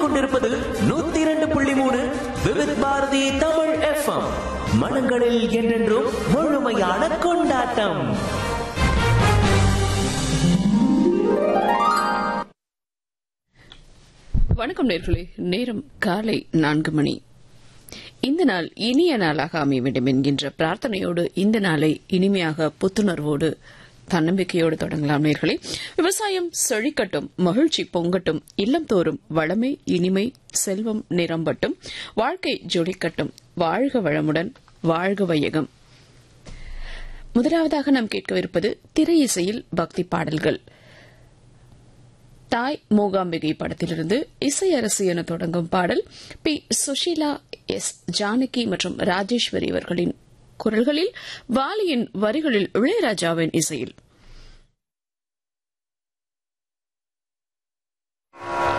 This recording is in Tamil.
கேட்டுக்கொண்டிருப்பது நூத்தி இரண்டு புள்ளி மூணு விவித் பாரதி தமிழ் எஃப்எம் மனங்களில் என்றென்றும் முழுமையான கொண்டாட்டம் வணக்கம் நேர்களே நேரம் காலை நான்கு மணி இந்த நாள் இனிய நாளாக அமைய வேண்டும் என்கின்ற பிரார்த்தனையோடு இந்த நாளை இனிமையாக புத்துணர்வோடு தன்னம்பிக்கையோடு தொடங்கலாம் நேர்களே விவசாயம் செழிக்கட்டும் மகிழ்ச்சி பொங்கட்டும் இல்லம் தோறும் வளமை இனிமை செல்வம் நிரம்பட்டும் வாழ்க்கை ஜொலிக்கட்டும் வாழ்க வளமுடன் வாழ்க வையகம் முதலாவதாக நாம் கேட்கவிருப்பது திரை இசையில் பக்தி பாடல்கள் தாய் மூகாம்பிகை படத்திலிருந்து இசையரசி என தொடங்கும் பாடல் பி சுஷீலா எஸ் ஜானகி மற்றும் ராஜேஸ்வரி அவர்களின் குரல்களில் வாலியின் வரிகளில் இளையராஜாவின் இசையில்